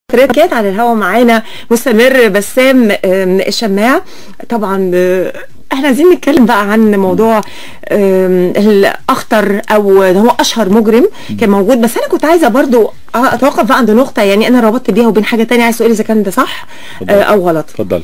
كانت على الهوا معانا مستمر بسام آم، الشماع طبعا آه، احنا عايزين نتكلم بقى عن موضوع آم، الاخطر او هو اشهر مجرم كان موجود بس انا كنت عايزه برضو اتوقف بقى عند نقطه يعني انا ربطت بيها وبين حاجه تانية عايز تقولي اذا كان ده صح اتفضلي. آه، او غلط اتفضلي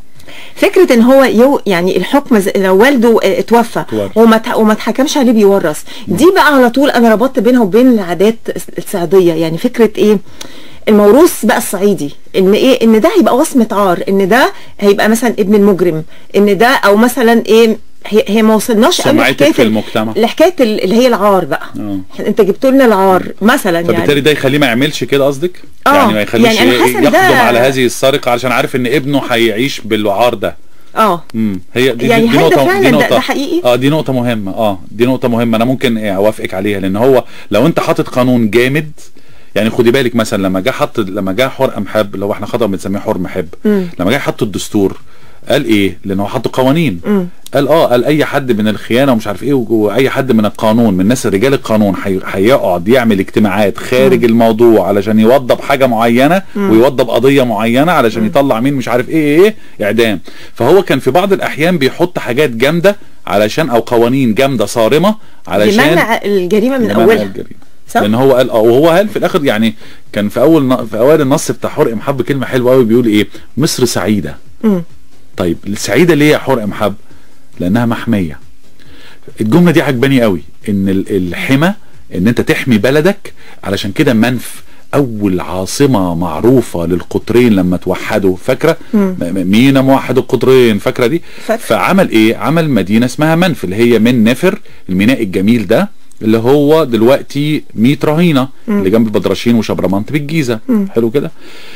فكره ان هو يو يعني الحكم ز- لو والده آه، اتوفى توفى. وما ت- وما اتحكمش عليه بيورث دي بقى على طول انا ربطت بينها وبين العادات الس- الصعيديه يعني فكره ايه الموروث بقى الصعيدي ان ايه ان ده هيبقى وصمه عار ان ده هيبقى مثلا ابن المجرم ان ده او مثلا ايه هي, هي ما وصلناش قوي سمعتك لحكاية في ال- المجتمع. لحكايه ال- اللي هي العار بقى اه. انت جبت لنا العار مثلا فبالتالي يعني ده يخليه ما يعملش كده قصدك؟ اه. يعني ما يخليش يعني أنا ي- حاسة إن يقدم ده- على هذه السرقه علشان عارف ان ابنه هيعيش بالوعار ده اه امم هي دي, يعني دي, دي هل ده نقطه فعلاً دي ده- نقطه ده حقيقي؟ اه دي نقطه مهمه اه دي نقطه مهمه انا ممكن إيه اوافقك عليها لان هو لو انت حاطط قانون جامد يعني خدي بالك مثلا لما جه حط لما جه حرقه محب اللي هو احنا خطا بنسميه حر محب لما جه يحط الدستور قال ايه لان هو حط قوانين قال اه قال اي حد من الخيانه ومش عارف ايه و- واي حد من القانون من الناس رجال القانون هي- هيقعد يعمل اجتماعات خارج الموضوع علشان يوضب حاجه معينه ويوضب قضيه معينه علشان يطلع مين مش عارف ايه ايه ايه اعدام فهو كان في بعض الاحيان بيحط حاجات جامده علشان او قوانين جامده صارمه علشان لمنع الجريمه من لمنع اولها الجريمه صح؟ لان هو قال اه وهو قال في الاخر يعني كان في اول ن- في اوائل النص بتاع حرق محب كلمه حلوه قوي بيقول ايه مصر سعيده مم. طيب سعيده ليه يا حرق محب لانها محميه الجمله دي عجباني قوي ان ال- الحمى ان انت تحمي بلدك علشان كده منف اول عاصمه معروفه للقطرين لما توحدوا فاكره م- م- مين موحد القطرين فاكره دي فاكرة. فعمل ايه عمل مدينه اسمها منف اللي هي من نفر الميناء الجميل ده اللي هو دلوقتي 100 رهينه اللي جنب البدرشين وشبرمنت بالجيزه حلو كده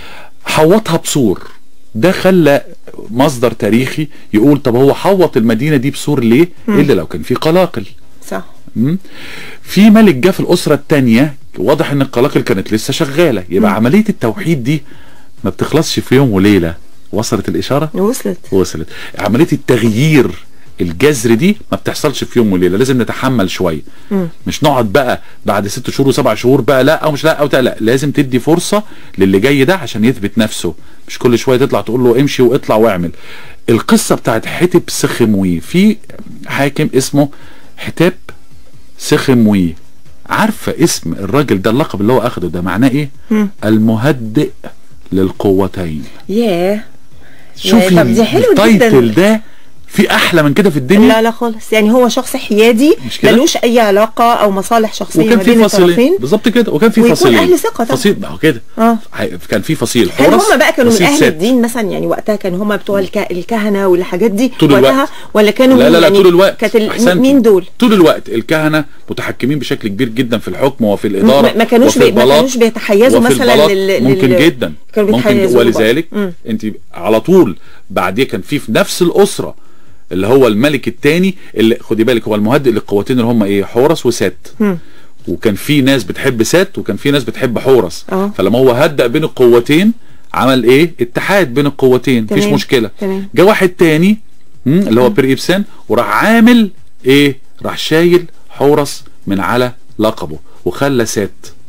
حوطها بسور ده خلى مصدر تاريخي يقول طب هو حوط المدينه دي بسور ليه الا لو كان في قلاقل صح مم. في ملك جه في الاسره الثانيه واضح ان القلاقل كانت لسه شغاله يبقى عمليه التوحيد دي ما بتخلصش في يوم وليله وصلت الاشاره وصلت وصلت عمليه التغيير الجذر دي ما بتحصلش في يوم وليله لازم نتحمل شويه مش نقعد بقى بعد ست شهور وسبع شهور بقى لا او مش لا او تا- لا لازم تدي فرصه للي جاي ده عشان يثبت نفسه مش كل شويه تطلع تقول له امشي واطلع واعمل القصه بتاعت حتب سخموي في حاكم اسمه حتاب سخموي عارفه اسم الراجل ده اللقب اللي هو اخده ده معناه ايه المهدئ للقوتين ياه شوفي طب دي حلو التايتل جدا. ده في احلى من كده في الدنيا لا لا خالص يعني هو شخص حيادي مش كده؟ ملوش اي علاقه او مصالح شخصيه وكان ما في بين فصيلين الطرفين بالظبط كده وكان في ويكون فصيلين أهل ثقة طبعا. فصيل ما هو كده اه حي- كان في فصيل هل حرس هم بقى كانوا من فصيل اهل ست. الدين مثلا يعني وقتها كانوا هم بتوع الك... الكهنه والحاجات دي طول الوقت. وقتها ولا كانوا لا لا لا يعني طول الوقت كانت ال... أحسنتي. مين دول؟ طول الوقت الكهنه متحكمين بشكل كبير جدا في الحكم وفي الاداره ما- ما كانوش وفي بي- ما البلاط كانوش بيتحيزوا وفي مثلا البلاط. لل- ممكن لل- جدا كانوا ممكن بيتحيزوا ولذلك مم. انت على طول بعديه كان في في نفس الاسره اللي هو الملك الثاني اللي خدي بالك هو المهدئ للقوتين اللي هم ايه حورس وسات وكان في ناس بتحب سات وكان في ناس بتحب حورس اه. فلما هو هدأ بين القوتين عمل ايه اتحاد بين القوتين مفيش تمام. مشكله تمام. جه واحد تاني مم، اللي هو بير إبسان وراح عامل ايه راح شايل حورس من على لقبه وخلى سات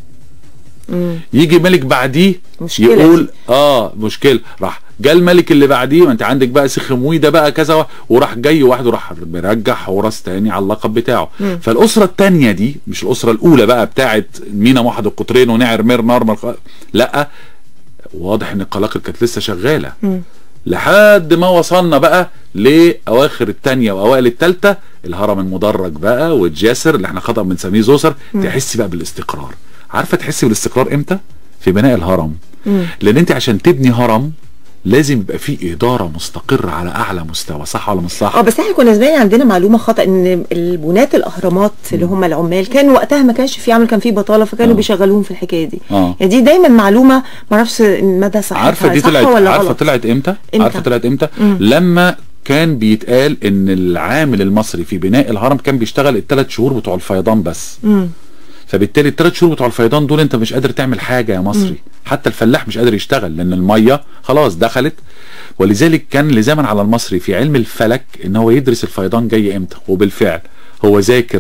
يجي ملك بعديه مشكلة يقول دي. اه مشكله راح جه الملك اللي بعديه ما انت عندك بقى سخموي ده بقى كذا و- وراح جاي واحد وراح مرجع حورس تاني على اللقب بتاعه فالاسره التانيه دي مش الاسره الاولى بقى بتاعت مينا موحد القطرين ونعر مير نار مر- لا واضح ان القلاقل كانت لسه شغاله لحد ما وصلنا بقى لاواخر الثانيه واوائل الثالثه الهرم المدرج بقى والجاسر اللي احنا خطا بنسميه زوسر تحسي بقى بالاستقرار عارفه تحسي بالاستقرار امتى في بناء الهرم لان انت عشان تبني هرم لازم يبقى فيه اداره مستقره على اعلى مستوى صح ولا مش صح اه بس احنا كنا زمان عندنا معلومه خطا ان البنات الاهرامات اللي هم العمال كان وقتها ما كانش في عمل كان في بطاله فكانوا آه. بيشغلوهم في الحكايه دي آه. يعني دي دايما معلومه ما اعرفش مدى صحتها عارفه دي صح طلعت ولا عارفه غلط طلعت امتى امتى؟ عارفه طلعت امتى لما كان بيتقال ان العامل المصري في بناء الهرم كان بيشتغل الثلاث شهور بتوع الفيضان بس مم. فبالتالي الثلاث شهور بتوع الفيضان دول انت مش قادر تعمل حاجه يا مصري حتى الفلاح مش قادر يشتغل لان الميه خلاص دخلت ولذلك كان لزاما على المصري في علم الفلك ان هو يدرس الفيضان جاي امتى وبالفعل هو ذاكر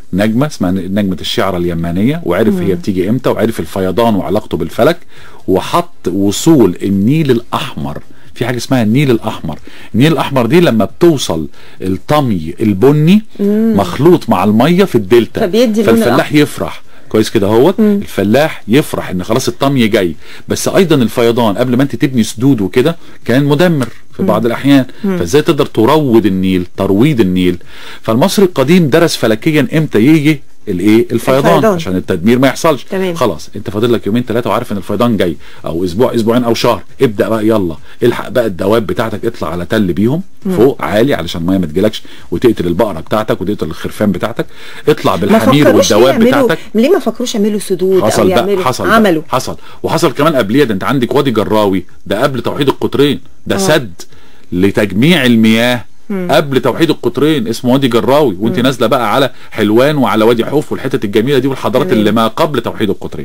نجمه اسمها نجمه الشعره اليمانيه وعرف هي بتيجي امتى وعرف الفيضان وعلاقته بالفلك وحط وصول النيل الاحمر في حاجه اسمها النيل الاحمر النيل الاحمر دي لما بتوصل الطمي البني مخلوط مع الميه في الدلتا فبيدي اللون فالفلاح يفرح كويس كده اهوت الفلاح يفرح ان خلاص الطمي جاي بس ايضا الفيضان قبل ما انت تبني سدود وكده كان مدمر في بعض الاحيان فازاي تقدر تروض النيل ترويض النيل فالمصري القديم درس فلكيا امتى يجي الايه الفيضان الفيضان. عشان التدمير ما يحصلش تمام. خلاص انت فاضل لك يومين ثلاثه وعارف ان الفيضان جاي او اسبوع اسبوعين او شهر ابدا بقى يلا الحق بقى الدواب بتاعتك اطلع على تل بيهم فوق عالي علشان الميه ما تجيلكش وتقتل البقره بتاعتك وتقتل الخرفان بتاعتك اطلع ما بالحمير فكروش ليه والدواب يعملوا بتاعتك ليه ما فكروش يعملوا سدود حصل او بقى يعملوا حصل بقى عملوا حصل وحصل كمان قبليه ده انت عندك وادي جراوي ده قبل توحيد القطرين ده سد لتجميع المياه قبل توحيد القطرين اسمه وادي جراوي وانت نازله بقى على حلوان وعلى وادي حوف والحتت الجميله دي والحضارات تمام. اللي ما قبل توحيد القطرين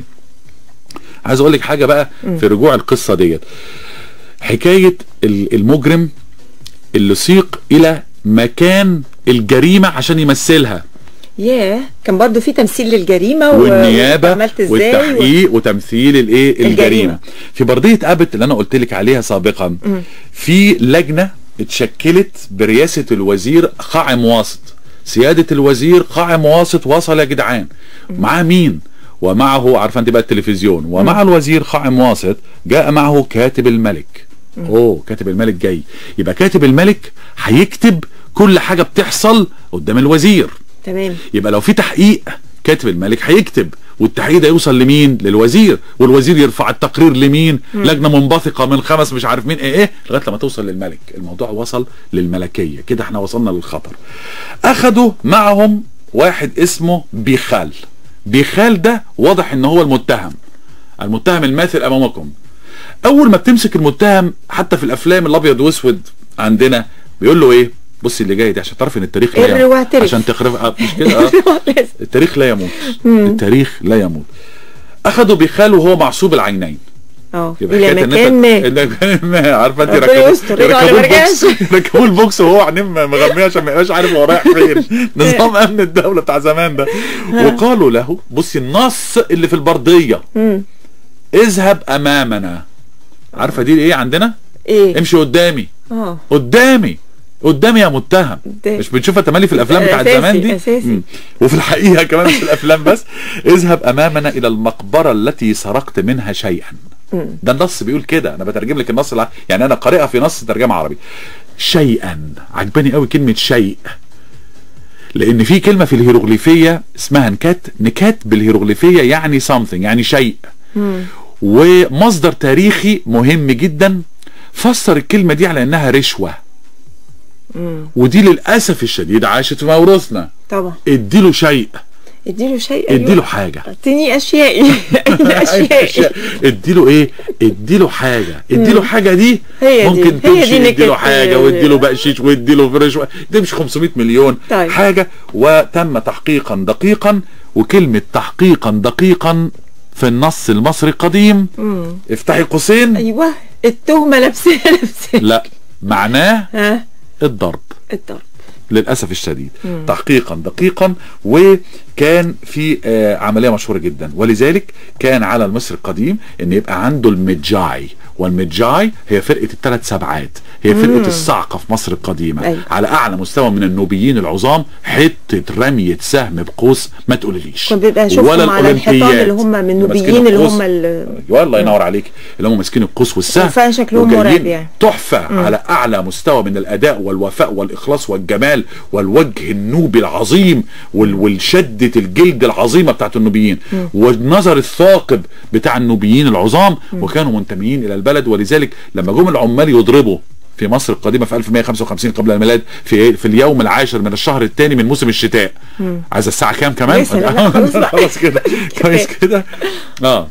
عايز اقول لك حاجه بقى في رجوع القصه ديت حكايه ال- المجرم اللي سيق الى مكان الجريمه عشان يمثلها ياه كان برضو في تمثيل للجريمه و- والنيابه وعملت ازاي و... والتحقيق وتمثيل الايه الجريمة. الجريمه في برديه ابت اللي انا قلت لك عليها سابقا في لجنه اتشكلت برئاسه الوزير قاعم واسط سياده الوزير قاعم واسط وصل يا جدعان معاه مين ومعه عارفه انت بقى التلفزيون ومع الوزير قاعم واسط جاء معه كاتب الملك اوه كاتب الملك جاي يبقى كاتب الملك هيكتب كل حاجه بتحصل قدام الوزير تمام يبقى لو في تحقيق كاتب الملك هيكتب والتحقيق ده يوصل لمين للوزير والوزير يرفع التقرير لمين لجنه منبثقه من خمس مش عارف مين ايه ايه لغايه لما توصل للملك الموضوع وصل للملكيه كده احنا وصلنا للخطر اخدوا معهم واحد اسمه بيخال بيخال ده واضح ان هو المتهم المتهم الماثل امامكم اول ما بتمسك المتهم حتى في الافلام الابيض واسود عندنا بيقول له ايه بصي اللي جاي دي عشان تعرف ان التاريخ لا اري يموت. واعترف. عشان تخرف آه، مش كده اه التاريخ لا يموت التاريخ لا يموت اخدوا بخاله وهو معصوب العينين اه يبقى الى حكاية إن مكان أنت- ما إن مكان ما عارفه انت ربنا ركبوه يستر، رجعوا ركبوه ولا البوكس ركبوه البوكس وهو عينيه مغميه عشان ما يبقاش عارف هو رايح فين نظام امن الدوله بتاع زمان ده وقالوا له بصي النص اللي في البرديه اذهب امامنا عارفه دي ايه عندنا ايه امشي قدامي اه قدامي قدامي يا متهم قدامي. مش بنشوفها تملي في الافلام بتاعت أساسي، زمان دي أساسي. مم. وفي الحقيقه كمان مش في الافلام بس اذهب امامنا الى المقبره التي سرقت منها شيئا ده النص بيقول كده انا بترجم لك النص الع... يعني انا قارئها في نص ترجمه عربي شيئا عجباني قوي كلمه شيء لان في كلمه في الهيروغليفيه اسمها نكات نكات بالهيروغليفيه يعني something يعني شيء ومصدر تاريخي مهم جدا فسر الكلمه دي على انها رشوه ودي للاسف الشديد عاشت في موروثنا طبعا اديله شيء اديله شيء اديله حاجه اعطيني اشيائي اشيائي اديله ايه اديله حاجه اديله حاجه دي هي دي. ممكن هي تمشي دي اديله نكت- حاجه واديله بقشيش واديله فرش تمشي 500 مليون طيب. حاجه وتم تحقيقا دقيقا وكلمه تحقيقا دقيقا في النص المصري القديم افتحي قوسين ايوه التهمه نفسها نفسها لا معناه ها الضرب الضرب للاسف الشديد تحقيقا دقيقا وكان في آه، عمليه مشهوره جدا ولذلك كان على المصري القديم ان يبقى عنده المجاي والمجاي هي فرقه الثلاث سبعات هي فرقه الصعقه في مصر القديمه أيوة. على اعلى مستوى من النوبيين العظام حته رميه سهم بقوس ما تقوليش كنت بيبقى اشوفهم على الحيطان الأولمبيات. اللي هم من اللي النوبيين ماسكين اللي القوس. هم ال- ايوه الله ينور عليك اللي هم ماسكين القوس والسهم وفعلا شكلهم وجايين مرعب يعني. تحفه على اعلى مستوى من الاداء والوفاء والاخلاص والجمال والوجه النوبي العظيم وال- والشده الجلد العظيمه بتاعت النوبيين والنظر الثاقب بتاع النوبيين العظام وكانوا منتميين الى البلد ولذلك لما جم العمال يضربوا في مصر القديمه في 1155 قبل الميلاد في في اليوم العاشر من الشهر الثاني من موسم الشتاء عايز الساعه كام كمان يا سلام، لا، خلاص بقى. خلاص كده كويس كده اه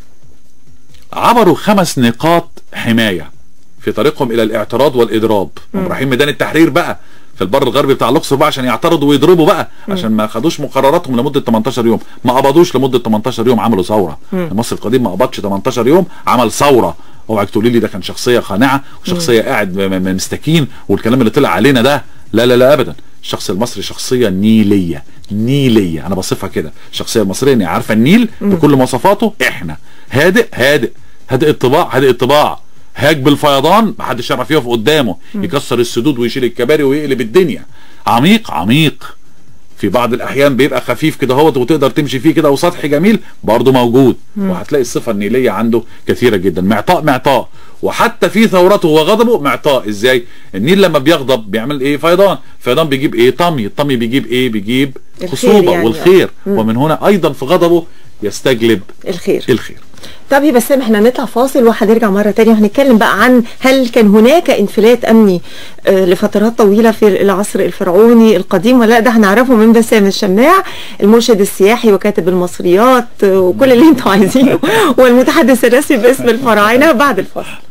عبروا خمس نقاط حمايه في طريقهم الى الاعتراض والاضراب هم رايحين ميدان التحرير بقى في البر الغربي بتاع الاقصر بقى عشان يعترضوا ويضربوا بقى عشان ما خدوش مقرراتهم لمده 18 يوم ما قبضوش لمده 18 يوم عملوا ثوره مصر القديم ما قبضش 18 يوم عمل ثوره اوعك تقولي لي ده كان شخصيه خانعه وشخصيه قاعد م- م- مستكين والكلام اللي طلع علينا ده لا لا لا ابدا الشخص المصري شخصيه نيليه نيليه انا بصفها كده الشخصيه المصريه إن هي عارفه النيل بكل مواصفاته احنا هادئ هادئ هادئ الطباع هادئ الطباع هاج بالفيضان محدش يعرف يقف قدامه يكسر السدود ويشيل الكباري ويقلب الدنيا عميق عميق في بعض الاحيان بيبقى خفيف كده هوت وتقدر تمشي فيه كده وسطحي جميل برضه موجود وهتلاقي الصفه النيليه عنده كثيره جدا معطاء معطاء وحتى في ثورته وغضبه معطاء ازاي النيل لما بيغضب بيعمل ايه فيضان فيضان بيجيب ايه طمي الطمي بيجيب ايه بيجيب الخير خصوبه يعني. والخير ومن هنا ايضا في غضبه يستجلب الخير الخير طب يا بسام احنا نطلع فاصل وهنرجع مره تانية وهنتكلم بقى عن هل كان هناك انفلات امني آه لفترات طويله في العصر الفرعوني القديم ولا لا ده هنعرفه من بسام الشماع المرشد السياحي وكاتب المصريات آه، وكل اللي انتوا عايزينه والمتحدث الرسمي باسم الفراعنه بعد الفاصل